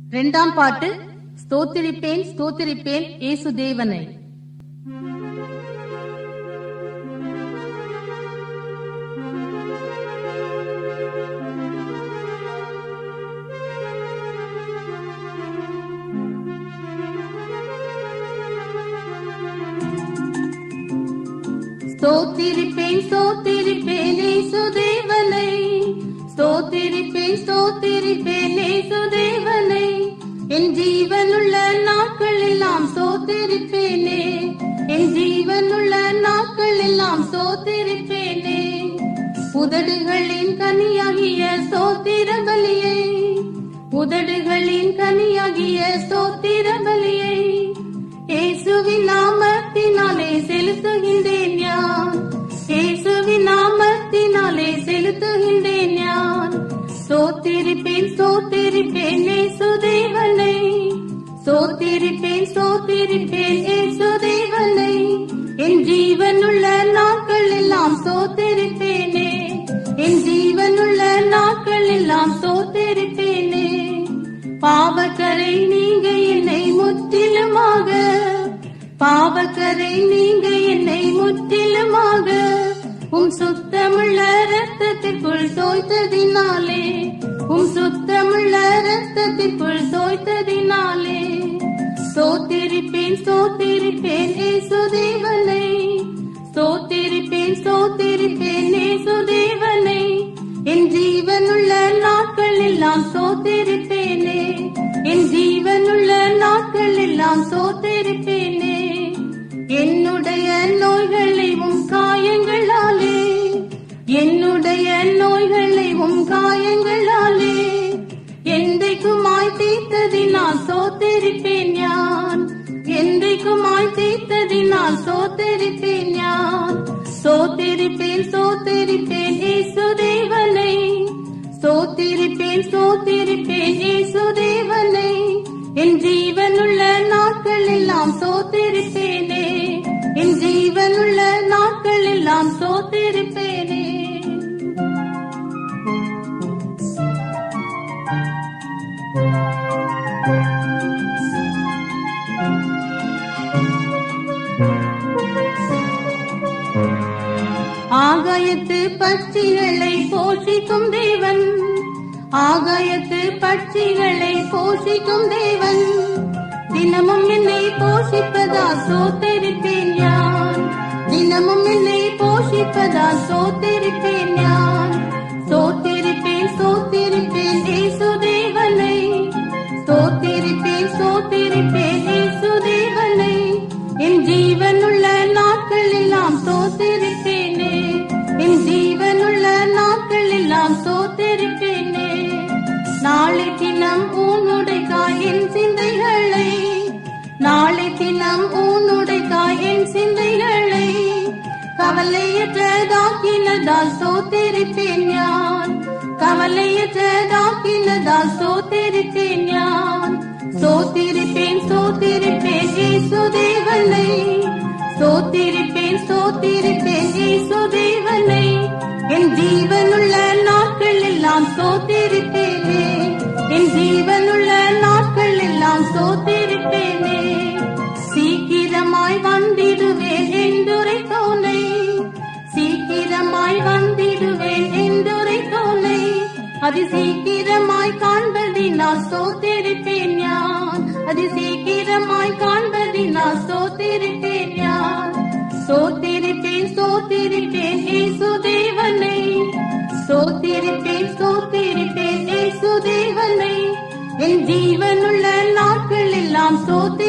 இரண்டாம் பாட்டு ஸ்தோத்திரிப்பேன் ஸ்தோத்திரிப்பேன் இயேசு தேவனை ஸ்தோத்திரிப்பேன் ஸ்தோத்திரிப்பேன் இயேசு தேவனை ஸ்தோத்திரிப்பேன் ஸ்தோத்திரிப்பேன் இயேசு தேவனை என் ஜீவனுள்ள நாட்கள் எல்லாம் ஸ்தோத்திரிப்பேனே என் ஜீவனுள்ள நாட்கள் எல்லாம் ஸ்தோத்திரிப்பேனே உதடுகளின் கனியாகிய ஸ்தோத்திர பலியை உதடுகளின் கனியாகிய ஸ்தோத்திர பலியை இயேசுவின் நாமத்தினாலே செலுத்துகின்றேன் யான் இயேசுவின் நாமத்தினாலே செலுத்துகின்றேன் யான் சோத்திரிப்பேன் சோத்திரிப்பேன் இயேசு தேவனை சோத்திரிப்பேன் சோத்திரிப்பேன் இயேசு தேவனை என் ஜீவனுள்ள நாட்கள் எல்லாம் சோத்திரிப்பேனே என் ஜீவனுள்ள நாட்கள் எல்லாம் சோத்திரிப்பேனே பாவக்கரை நீங்க என்னை முற்றிலுமாக பாவக்கரை நீங்க என்னை முற்றிலுமாக உம் சுத்தமுள்ள ரத்தத்திற்குள் தோய்த்ததினாலே உம் சுத்தமுள்ள ரத்தத்திற்குள் தோய்த்ததினாலே சோத்திரிப்பேன் சோத்திரிப்பேன் ஏசு தேவனை சோத்திரிப்பேன் சோத்திரிப்பேன் ஏசு தேவனை என் ஜீவனுள்ள நாட்கள் எல்லாம் சோத்திருப்பேனே என் ஜீவனுள்ள நாட்கள் எல்லாம் சோத்திருப்பேனே என்னுடைய நோய்களை உம் காயங்களாலே என்னுடைய நோய்களை உம் காயங்களாலே என்றைக்குமாய் தீர்த்ததினால் சோத்திருப்பேன் யான் என்றைக்குமாய் தீர்த்ததினால் சோத்திருப்பேன் யான் சோத்திருப்பேன் சோத்திருப்பேன் இயேசு தேவனை சோத்திருப்பேன் சோத்திருப்பேன் இயேசு தேவனை என் ஜீவனுள்ள நாட்கள் எல்லாம் சோத்திருப்பேனே என் ஜீவனுள்ள நாட்கள் எல்லாம் சோத்திருப்பேனே ஆகாயத்து பட்சிகளை போஷிக்கும் தேவன் ஆகாயத்து பட்சிகளை போஷிக்கும் தேவன் தினமும் என்னை போஷிப்பதா சோத்தரிப்பேன் யான் தினமும் என்னை போஷிப்பதா சோத்தரிப்பேன் யான் சோத்திருப்பேன் சோத்திருப்பேன் ஏசு தேவனை சோத்திருப்பேன் சோத்திருப்பேன் ஏசு தேவனை என் ஜீவனுள்ள நாட்கள் எல்லாம் சோத்திருப்பேனே என் ஜீவனுள்ள நாட்கள் எல்லாம் சோத்திருப்பேனே நாளை தினம் உன்னுடைய காயின் சிந்தைகளை நாளை தினம் உன்னுடைய காயின் சிந்தைகளை கவலையற்றதாக்கினதால் சோத்திருப்பேன் யான் கவலையற்றதாக்கினதால் சோத்திருப்பேன் யான் சோத்திருப்பேன் சோத்திருப்பேன் ஏசு தேவனை சோத்திருப்பேன் சோத்திருப்பேன் ஏசு தேவனை என் ஜீவனுள்ள நாட்கள் எல்லாம் சோத்திருப்பேனே என் ஜீவனுள்ள நாட்கள் எல்லாம் சோத்திருப்பேனே சீக்கிரமாய் வந்திடுவேன் என்றுரை தோனை சீக்கிரமாய் வந்திடுவேன் என்றுரை தோனை அது சீக்கிரமாய் காண்பதினால் சோத்திருப்பேன் யான் அது சீக்கிரமாய் காண்பதினால் சோத்திருப்பேன் யான் சோத்திருப்பேன் சோத்திருப்பேன் ஏசு தேவனை சோத்திருப்பேன் சோத்திருப்பேன் ஏசு தேவனை என் ஜீவனுள்ள நாட்கள் எல்லாம் சோத்தி